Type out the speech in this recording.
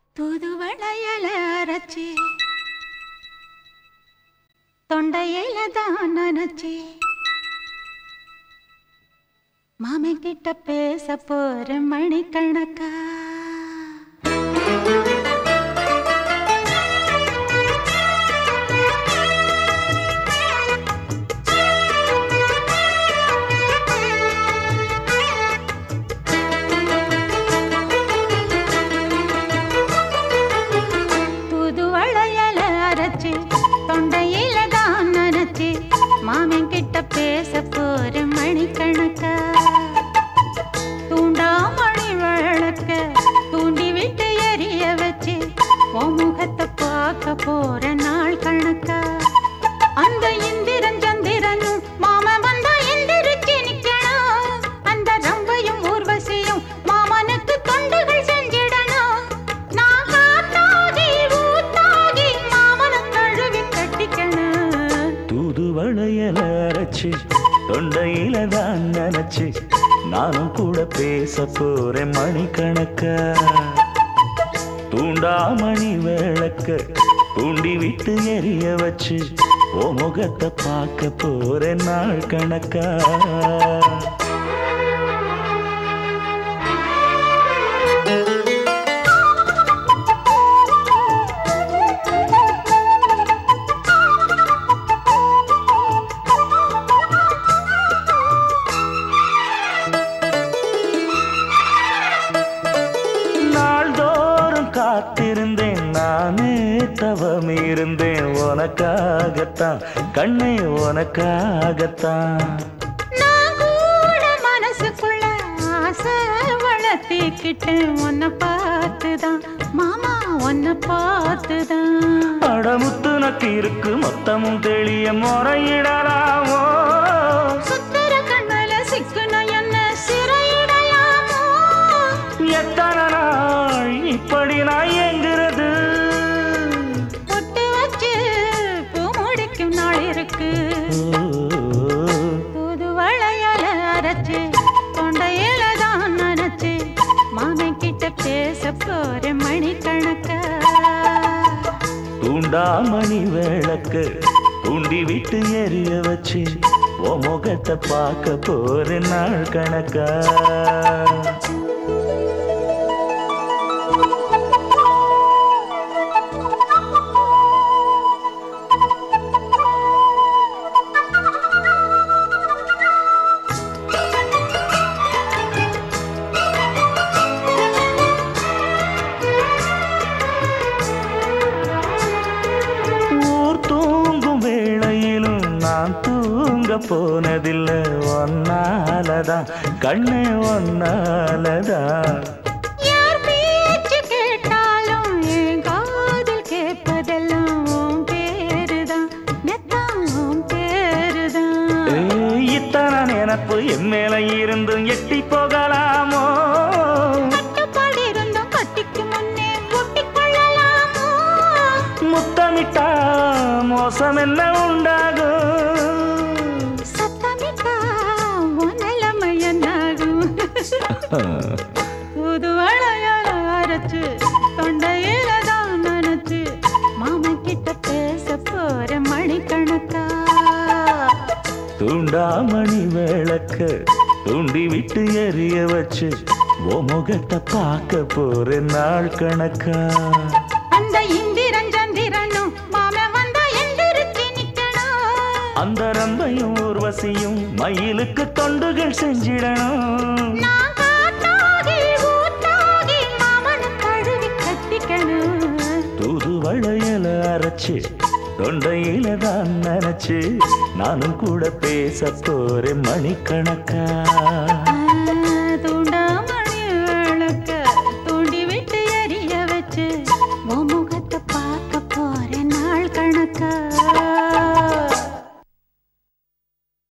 தூதுவளையல அரைச்சி தொண்டையில தான் நினைச்சி மாமன் கிட்ட பேச போற மணிக்கணக்கா தூதுவளையல அரைச்சி தொண்டையில தான் நினைச்சி மாமன் கிட்ட பேச போற மணிக்கணக்கா தூண்டாமணி விளக்க தூண்டி விட்டு எரிய வச்சு உன் முகத்தை பார்க்க போற நாள் கணக்கா அந்த இந்திரன் சந்திரனும் மாமன் வந்தா எந்திரிச்சு நிக்கணும் அந்த ரம்பையும் ஊர்வசியும் மாமனுக்கு தொண்டுகள் செஞ்சிடணும் நான் காத்தாகி ஊத்தாகி மாமனை தழுவி கட்டிக்கணும் தூதுவளையல அரைச்சு தொண்டையில தான் நினைச்சு நானும் கூட பேச போறேன் மணிக்கணக்கா தூண்டாமணி விளக்க தூண்டி விட்டு எரிய வச்சு ஓ முகத்தை பார்க்க போறேன் நாள் கணக்கா நாள்தோறும் காத்திருந்தேன் நானே தவம் இருந்தேன் உனக்காகத்தான் கண்ணே உனக்காகத்தான் நான் கூட மனசுக்குள்ள ஆசை வளர்த்திக்கிட்டேன் உன்னை பார்த்துதான் மாமா உன்னை பார்த்துதான் அடமுத்து நக்கு இருக்கு மொத்தமும் தெளிய முறையிடலாமோ சுத்தர கண்மல சிக்குன என்ன சிறையிடையாமோ எத்தனை நாள் இப்படி நான் எங்கிறது பொட்டு வச்சு பூ முடிக்கும் நாள் இருக்கு புது வளையல அரைச்சு தொண்டையில தான் நினைச்சு மாமன் கிட்ட பேச போற மணிக்கணக்கா தூண்டாமணி விளக்கு தூண்டி விட்டு எரிய வச்சு ஓ முகத்தை பார்க்க போற நாள் கணக்கா ஊர் தூங்கும் வேளையிலும் நான் தூங்க போனதில்லை ஒன்னாலதான் கண்ணே ஒன்னாலதான் யார் பேச்சு கேட்டாலும் என் காதில் கேட்பதெல்லாம் உன் பேருதான் மெத்தம் உன் பேருதான் ஏய், இத்தனை நினப்பு என் மேல இருந்தும் எட்டி போகலாமோ கட்டுப்பாடு இருந்தும் கட்டிக்கு முன்னே ஒட்டிக் கொள்ளலாமோ முத்தமிட்டா மோசம் என்ன உண்டாகும் சத்தமிட்டா உன் நிலைமை என்னாகும் புது வளையல அரைச்சு தொண்டையில தான் நினைச்சு மாமன் கிட்ட பேச போற மணிக்கணக்கா தூண்டாமணி விளக்க தூண்டி விட்டு எரிய வச்சு ஓ முகத்தை பார்க்க போற நாள் கணக்கா அந்த இந்திரன் சந்திரனும் மாமன் வந்தா எந்திரிச்சு நிக்கணும் அந்த ரம்பையும் ஊர்வசியும் மயிலுக்கு தொண்டுகள் செஞ்சிடணும் நான் காத்தாகி ஊத்தாகி மாமனை தழுவி கட்டிக்கணும் தூது வளையல அரைச்சு தொண்டையில தான் நினைச்சு நானும் கூட பேச போறேன் மணிக்கணக்கா